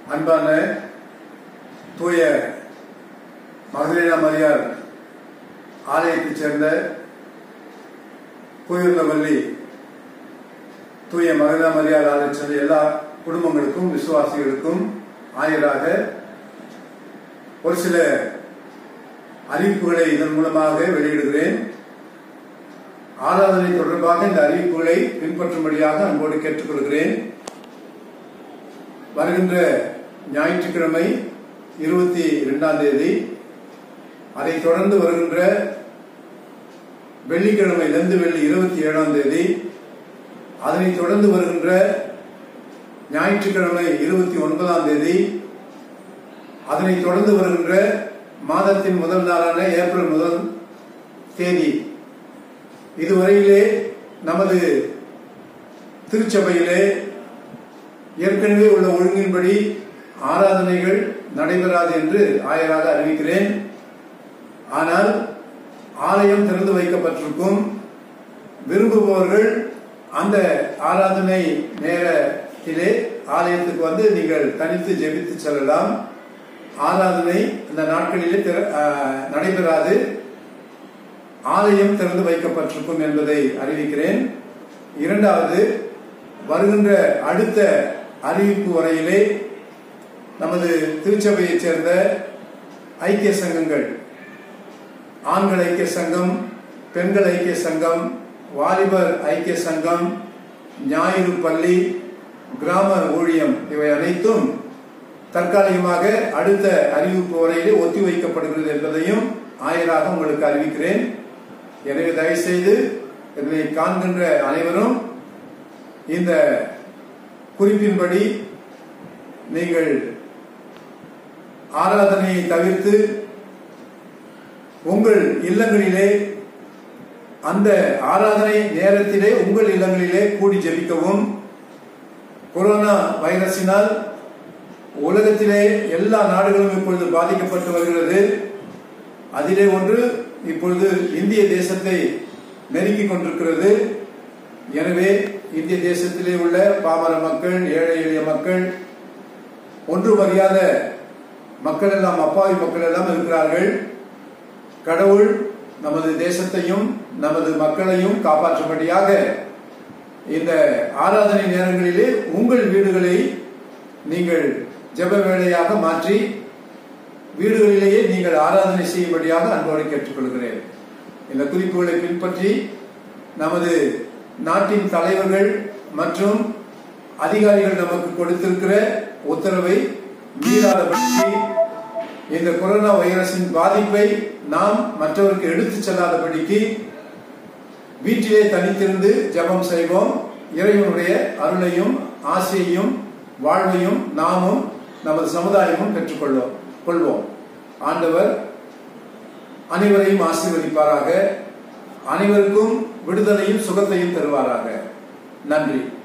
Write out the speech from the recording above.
அன்பான தூய மகளிரா மரியார் ஆலயத்தைச் சேர்ந்த பூயுர்ணவல்லி தூய மகளிரா மரியார் ஆலயத்தைச் சேர்ந்த எல்லா குடும்பங்களுக்கும் விசுவாசிகளுக்கும் ஆயராக ஒரு சில அறிவிப்புகளை இதன் மூலமாக வெளியிடுகிறேன் ஆராதனை தொடர்பாக இந்த அறிவிப்புகளை பின்பற்றும்படியாக அன்போடு கேட்டுக்கொள்கிறேன் வருகின்ற ஞாயிற்றுக்கிழமை இருபத்தி இரண்டாம் தேதி அதைத் தொடர்ந்து வருகின்ற வெள்ளிக்கிழமை லந்து வெள்ளி இருபத்தி ஏழாம் தேதி அதனைத் தொடர்ந்து வருகின்ற ஞாயிற்றுக்கிழமை இருபத்தி ஒன்பதாம் தேதி அதனைத் தொடர்ந்து வருகின்ற மாதத்தின் முதல் நாளான ஏப்ரல் முதல் தேதி இதுவரையிலே நமது திருச்சபையிலே ஏற்கனவே உள்ள ஒழுங்கின்படி ஆராதனைகள் நடைபெறாது என்று ஆயராக அறிவிக்கிறேன் ஆனால் ஆலயம் திறந்து வைக்கப்பட்டிருக்கும் விரும்புபவர்கள் அந்த ஆராதனை நேரத்திலே ஆலயத்துக்கு வந்து நீங்கள் தனித்து ஜெபித்து செல்லலாம் ஆராதனை அந்த நாட்களிலே திற- ஆஹ், நடைபெறாது ஆலயம் திறந்து வைக்கப்பட்டிருக்கும் என்பதை அறிவிக்கிறேன் இரண்டாவது வருகின்ற அடுத்த அறிவிப்பு வரையிலே நமது திருச்சபையைச் சேர்ந்த ஐக்கிய சங்கங்கள் ஆண்கள் ஐக்கிய சங்கம் பெண்கள் ஐக்கிய சங்கம் வாலிபர் ஐக்கிய சங்கம் ஞாயிறு பள்ளி கிராம ஊழியம் இவை அனைத்தும் தற்காலிகமாக அடுத்த அறிவிப்பு வரையிலே ஒத்திவைக்கப்படுகிறது என்பதையும் ஆயராக உங்களுக்கு அறிவிக்கிறேன் எனவே தயவு செய்து இதனை காண்கின்ற அனைவரும் இந்த குறிப்பின்படி நீங்கள் ஆராதனையை தவிர்த்து உங்கள் இல்லங்களிலே அந்த ஆராதனை நேரத்திலே உங்கள் இல்லங்களிலே கூடி ஜெபிக்கவும் கொரோனா வைரஸினால் உலகத்திலே எல்லா நாடுகளும் இப்பொழுது பாதிக்கப்பட்டு வருகிறது அதிலே ஒன்று இப்பொழுது இந்திய தேசத்தை நெருங்கிக் கொண்டிருக்கிறது எனவே இந்திய தேசத்திலே உள்ள பாமர மக்கள் ஏழை எளிய மக்கள் ஒன்றும் அறியாத மக்கள் எல்லாம் அப்பாவி மக்கள் எல்லாம் இருக்கிறார்கள் கடவுள் நமது தேசத்தையும் நமது மக்களையும் காப்பாற்றும்படியாக இந்த ஆராதனை நேரங்களிலே உங்கள் வீடுகளை நீங்கள் ஜெப வேளையாக மாற்றி வீடுகளிலேயே நீங்கள் ஆராதனை செய்யும்படியாக அன்போடு கேட்டுக்கொள்கிறேன் இந்த குறிப்புகளை பின்பற்றி நமது நாட்டின் தலைவர்கள் மற்றும் அதிகாரிகள் நமக்கு கொடுத்திருக்கிற உத்தரவை மீறாதபடிக்கு இந்த கொரோனா வைரஸின் பாதிப்பை நாம் மற்றவருக்கு எடுத்துச் செல்லாதபடிக்கு வீட்டிலே தனித்திருந்து ஜெபம் செய்வோம் இறைவனுடைய அருளையும் ஆசையையும் வாழ்வையும் நாமும் நமது சமுதாயமும் பெற்றுக்கொள்வோம் கொள்வோம் ஆண்டவர் அனைவரையும் ஆசீர்வதிப்பாராக அனைவருக்கும் விடுதலையும் சுகத்தையும் தருவாராக நன்றி